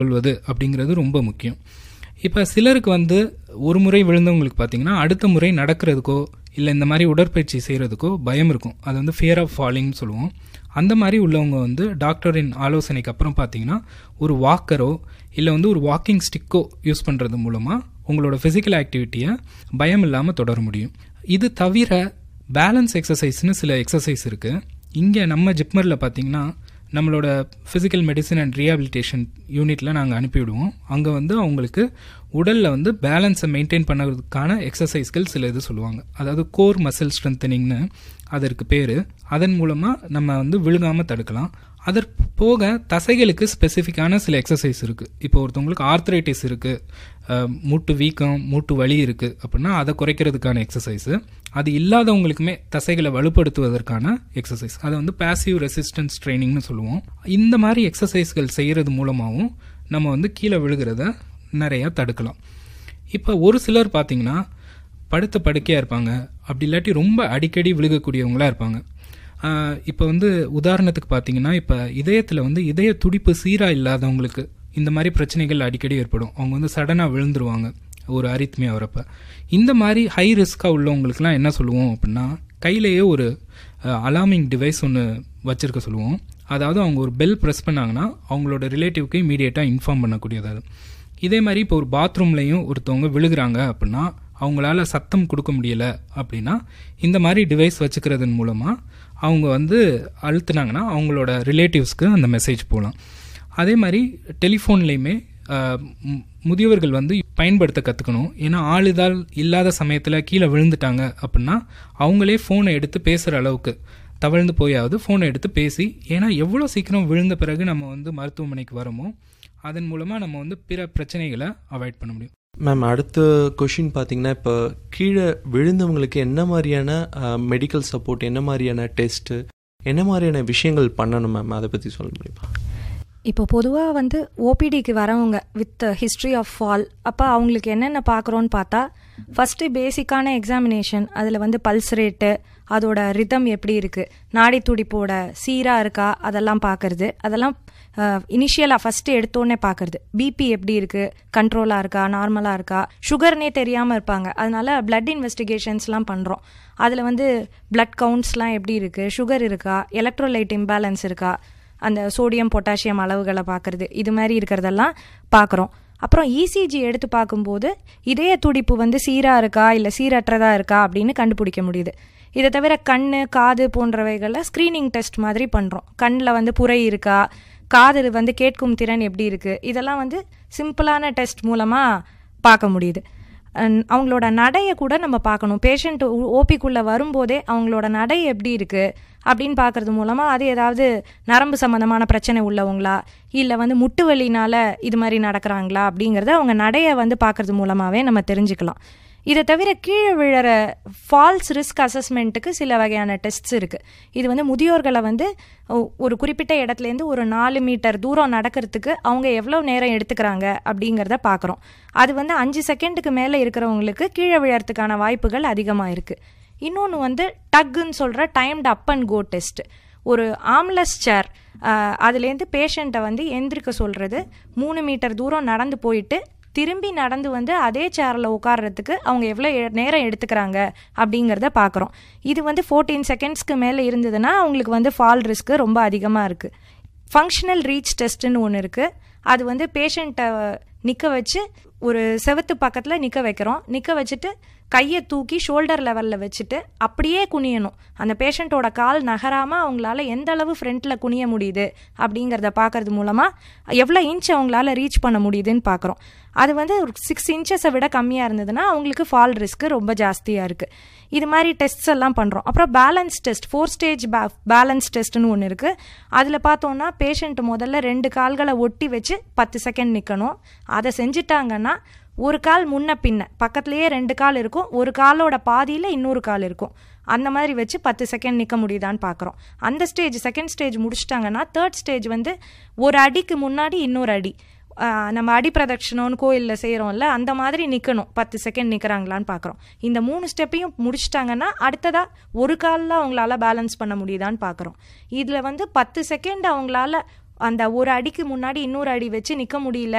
கொள்வது அப்படிங்கிறது ரொம்ப முக்கியம் இப்போ சிலருக்கு வந்து ஒரு முறை விழுந்தவங்களுக்கு பார்த்தீங்கன்னா அடுத்த முறை நடக்கிறதுக்கோ இல்லை இந்த மாதிரி உடற்பயிற்சி செய்கிறதுக்கோ பயம் இருக்கும் அது வந்து ஃபியர் ஆஃப் ஃபாலிங்னு சொல்லுவோம் அந்த மாதிரி உள்ளவங்க வந்து டாக்டரின் ஆலோசனைக்கு அப்புறம் பார்த்தீங்கன்னா ஒரு வாக்கரோ இல்லை வந்து ஒரு வாக்கிங் ஸ்டிக்கோ யூஸ் பண்ணுறது மூலமாக உங்களோட ஃபிசிக்கல் ஆக்டிவிட்டியை பயம் இல்லாமல் தொடர முடியும் இது தவிர பேலன்ஸ் எக்ஸசைஸ்னு சில எக்ஸசைஸ் இருக்குது இங்கே நம்ம ஜிப்மரில் பார்த்தீங்கன்னா நம்மளோட ஃபிசிக்கல் மெடிசன் அண்ட் ரீஹாபிலிட்டேஷன் யூனிட்டில் நாங்கள் அனுப்பிவிடுவோம் அங்கே வந்து அவங்களுக்கு உடலில் வந்து பேலன்ஸை மெயின்டைன் பண்ணுறதுக்கான எக்ஸசைஸ்கள் சில இது சொல்லுவாங்க அதாவது கோர் மசில் ஸ்ட்ரென்தனிங்னு அதற்கு பேர் அதன் மூலமாக நம்ம வந்து விழுகாமல் தடுக்கலாம் அதற்கு போக தசைகளுக்கு ஸ்பெசிஃபிக்கான சில எக்ஸசைஸ் இருக்குது இப்போ ஒருத்தவங்களுக்கு ஆர்த்ரைட்டிஸ் இருக்குது மூட்டு வீக்கம் மூட்டு வலி இருக்குது அப்படின்னா அதை குறைக்கிறதுக்கான எக்ஸசைஸு அது இல்லாதவங்களுக்குமே தசைகளை வலுப்படுத்துவதற்கான எக்ஸசைஸ் அதை வந்து பேசிவ் ரெசிஸ்டன்ஸ் ட்ரைனிங்னு சொல்லுவோம் இந்த மாதிரி எக்ஸசைஸ்கள் செய்கிறது மூலமாகவும் நம்ம வந்து கீழே விழுகிறத நிறையா தடுக்கலாம் இப்போ ஒரு சிலர் பார்த்தீங்கன்னா படுத்த படுக்கையாக இருப்பாங்க அப்படி இல்லாட்டி ரொம்ப அடிக்கடி விழுகக்கூடியவங்களாக இருப்பாங்க இப்போ வந்து உதாரணத்துக்கு பார்த்தீங்கன்னா இப்போ இதயத்தில் வந்து இதய துடிப்பு சீராக இல்லாதவங்களுக்கு இந்த மாதிரி பிரச்சனைகள் அடிக்கடி ஏற்படும் அவங்க வந்து சடனாக விழுந்துருவாங்க ஒரு அரித்மியா வரப்ப இந்த மாதிரி ஹை ரிஸ்க்காக உள்ளவங்களுக்குலாம் என்ன சொல்லுவோம் அப்படின்னா கையிலேயே ஒரு அலார்மிங் டிவைஸ் ஒன்று வச்சுருக்க சொல்லுவோம் அதாவது அவங்க ஒரு பெல் ப்ரெஸ் பண்ணாங்கன்னா அவங்களோட ரிலேட்டிவ்க்கு இமீடியட்டாக இன்ஃபார்ம் பண்ணக்கூடியது அது இதே மாதிரி இப்போ ஒரு பாத்ரூம்லையும் ஒருத்தவங்க விழுகிறாங்க அப்படின்னா அவங்களால சத்தம் கொடுக்க முடியல அப்படின்னா இந்த மாதிரி டிவைஸ் வச்சுக்கிறதன் மூலமாக அவங்க வந்து அழுத்துனாங்கன்னா அவங்களோட ரிலேட்டிவ்ஸ்க்கு அந்த மெசேஜ் போகலாம் அதே மாதிரி டெலிஃபோன்லேயுமே முதியவர்கள் வந்து பயன்படுத்த கற்றுக்கணும் ஏன்னா ஆளுதால் இல்லாத சமயத்தில் கீழே விழுந்துட்டாங்க அப்படின்னா அவங்களே ஃபோனை எடுத்து பேசுகிற அளவுக்கு தவழ்ந்து போயாவது ஃபோனை எடுத்து பேசி ஏன்னா எவ்வளோ சீக்கிரம் விழுந்த பிறகு நம்ம வந்து மருத்துவமனைக்கு வரோமோ அதன் மூலமாக நம்ம வந்து பிற பிரச்சனைகளை அவாய்ட் பண்ண முடியும் மேம் அடுத்த கொஷின் பார்த்தீங்கன்னா இப்போ கீழே விழுந்தவங்களுக்கு என்ன மாதிரியான மெடிக்கல் சப்போர்ட் என்ன மாதிரியான டெஸ்ட்டு என்ன மாதிரியான விஷயங்கள் பண்ணணும் மேம் அதை பற்றி சொல்ல முடியுமா இப்போ பொதுவாக வந்து ஓபிடிக்கு வரவங்க வித் ஹிஸ்ட்ரி ஆஃப் ஃபால் அப்போ அவங்களுக்கு என்னென்ன பார்க்குறோன்னு பார்த்தா ஃபஸ்ட்டு பேசிக்கான எக்ஸாமினேஷன் அதில் வந்து பல்ஸ் ரேட்டு அதோட ரிதம் எப்படி இருக்குது நாடி துடிப்போட சீராக இருக்கா அதெல்லாம் பார்க்கறது அதெல்லாம் இனிஷியலாக ஃபஸ்ட்டு எடுத்தோடனே பார்க்கறது பிபி எப்படி இருக்குது கண்ட்ரோலாக இருக்கா நார்மலாக இருக்கா சுகர்னே தெரியாமல் இருப்பாங்க அதனால பிளட் இன்வெஸ்டிகேஷன்ஸ்லாம் பண்ணுறோம் அதில் வந்து பிளட் கவுண்ட்ஸ்லாம் எப்படி இருக்குது சுகர் இருக்கா எலக்ட்ரோலைட் இம்பேலன்ஸ் இருக்கா அந்த சோடியம் பொட்டாசியம் அளவுகளை பார்க்குறது இது மாதிரி இருக்கிறதெல்லாம் பார்க்குறோம் அப்புறம் இசிஜி எடுத்து பார்க்கும்போது இதய துடிப்பு வந்து சீராக இருக்கா இல்லை சீரற்றதாக இருக்கா அப்படின்னு கண்டுபிடிக்க முடியுது இதை தவிர கண் காது போன்றவைகளில் ஸ்க்ரீனிங் டெஸ்ட் மாதிரி பண்ணுறோம் கண்ணில் வந்து புரை இருக்கா காது வந்து கேட்கும் திறன் எப்படி இருக்குது இதெல்லாம் வந்து சிம்பிளான டெஸ்ட் மூலமாக பார்க்க முடியுது அவங்களோட நடையை கூட நம்ம பார்க்கணும் பேஷண்ட் ஓபிக்குள்ளே வரும்போதே அவங்களோட நடை எப்படி இருக்குது அப்படின்னு பார்க்கறது மூலமாக அது ஏதாவது நரம்பு சம்மந்தமான பிரச்சனை உள்ளவங்களா இல்லை வந்து முட்டு வலினால இது மாதிரி நடக்கிறாங்களா அப்படிங்கிறத அவங்க நடையை வந்து பார்க்கறது மூலமாகவே நம்ம தெரிஞ்சுக்கலாம் இதை தவிர கீழே விழற ஃபால்ஸ் ரிஸ்க் அசஸ்மெண்ட்டுக்கு சில வகையான டெஸ்ட்ஸ் இருக்குது இது வந்து முதியோர்களை வந்து ஒரு குறிப்பிட்ட இடத்துலேருந்து ஒரு நாலு மீட்டர் தூரம் நடக்கிறதுக்கு அவங்க எவ்வளோ நேரம் எடுத்துக்கிறாங்க அப்படிங்கிறத பார்க்குறோம் அது வந்து அஞ்சு செகண்டுக்கு மேலே இருக்கிறவங்களுக்கு கீழே விழறதுக்கான வாய்ப்புகள் அதிகமாக இருக்குது இன்னொன்று வந்து டக்குன்னு சொல்கிற timed up and go test ஒரு ஆம்லஸ் சேர் அதுலேருந்து பேஷண்ட்டை வந்து எந்திரிக்க சொல்கிறது மூணு மீட்டர் தூரம் நடந்து போயிட்டு திரும்பி நடந்து வந்து அதே சேரில் உட்கார்றதுக்கு அவங்க எவ்வளோ நேரம் எடுத்துக்கிறாங்க அப்படிங்கிறத பார்க்குறோம் இது வந்து ஃபோர்டீன் செகண்ட்ஸ்க்கு மேலே இருந்ததுன்னா அவங்களுக்கு வந்து ஃபால் ரிஸ்க்கு ரொம்ப அதிகமாக இருக்குது ஃபங்க்ஷனல் ரீச் டெஸ்ட்டுன்னு ஒன்று இருக்குது அது வந்து பேஷண்ட்டை நிற்க வச்சு ஒரு செவத்து பக்கத்தில் நிற்க வைக்கிறோம் நிற்க வச்சுட்டு கையை தூக்கி ஷோல்டர் லெவலில் வச்சுட்டு அப்படியே குனியணும் அந்த பேஷண்ட்டோட கால் நகராமல் அவங்களால எந்த அளவு ஃப்ரண்ட்டில் குனிய முடியுது அப்படிங்கிறத பார்க்கறது மூலமாக எவ்வளோ இன்ச் அவங்களால ரீச் பண்ண முடியுதுன்னு பார்க்குறோம் அது வந்து ஒரு சிக்ஸ் இன்ச்சஸை விட கம்மியாக இருந்ததுன்னா அவங்களுக்கு ஃபால் ரிஸ்க்கு ரொம்ப ஜாஸ்தியாக இருக்குது இது மாதிரி டெஸ்ட்ஸ் எல்லாம் பண்ணுறோம் அப்புறம் பேலன்ஸ் டெஸ்ட் ஃபோர் ஸ்டேஜ் பே பேலன்ஸ் டெஸ்ட்னு ஒன்று இருக்குது அதில் பார்த்தோன்னா பேஷண்ட் முதல்ல ரெண்டு கால்களை ஒட்டி வச்சு பத்து செகண்ட் நிற்கணும் அதை செஞ்சுட்டாங்கன்னா ஒரு கால் முன்ன பின்ன பக்கத்துலேயே ரெண்டு கால் இருக்கும் ஒரு காலோட பாதியில் இன்னொரு கால் இருக்கும் அந்த மாதிரி வச்சு பத்து செகண்ட் நிற்க முடியுதான்னு பார்க்குறோம் அந்த ஸ்டேஜ் செகண்ட் ஸ்டேஜ் முடிச்சிட்டாங்கன்னா தேர்ட் ஸ்டேஜ் வந்து ஒரு அடிக்கு முன்னாடி இன்னொரு அடி நம்ம அடி பிரதட்சணம்னு கோயிலில் செய்கிறோம்ல அந்த மாதிரி நிற்கணும் பத்து செகண்ட் நிற்கிறாங்களான்னு பார்க்குறோம் இந்த மூணு ஸ்டெப்பையும் முடிச்சிட்டாங்கன்னா அடுத்ததாக ஒரு காலில் அவங்களால பேலன்ஸ் பண்ண முடியுதான்னு பார்க்குறோம் இதில் வந்து பத்து செகண்ட் அவங்களால அந்த ஒரு அடிக்கு முன்னாடி இன்னொரு அடி வச்சு நிற்க முடியல